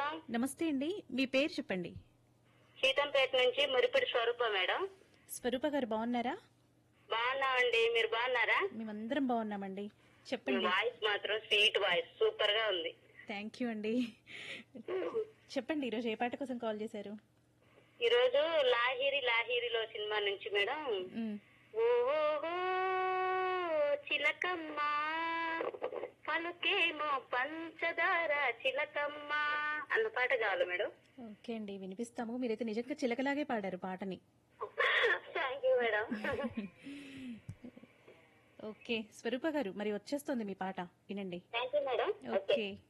madam నమస్తే అండి మీ పేరు చెప్పండి సీతంపేట నుంచి మురిపిడి స్వరూప మేడం స్వరూప గారు బాగున్నారా బాగున్నామండి మీరు బాగున్నారా మేమందరం బాగున్నామండి మీ చెప్పండి వాయిస్ మాత్రం స్వీట్ వాయిస్ సూపర్ గా ఉంది థ్యాంక్ యూ అండి చెప్పండి ఈరోజు ఏ పాట కోసం కాల్ చేశారు ఈ రోజు లాహిరి లాహిరిలో సినిమా నుంచి మేడం మ్, ఓహో చిలకమ్మ పలుకేమో పంచదార చిలకమ్మ అన్న పాట కావాలి మేడం ఓకే అండి వినిపిస్తాము మీరైతే నిజంగా చిలకలాగే పాడారు పాటని thank you madam okay Swaroopa గారు మరి వచ్చేస్తుంది మీ పాట వినండి thank you madam okay okay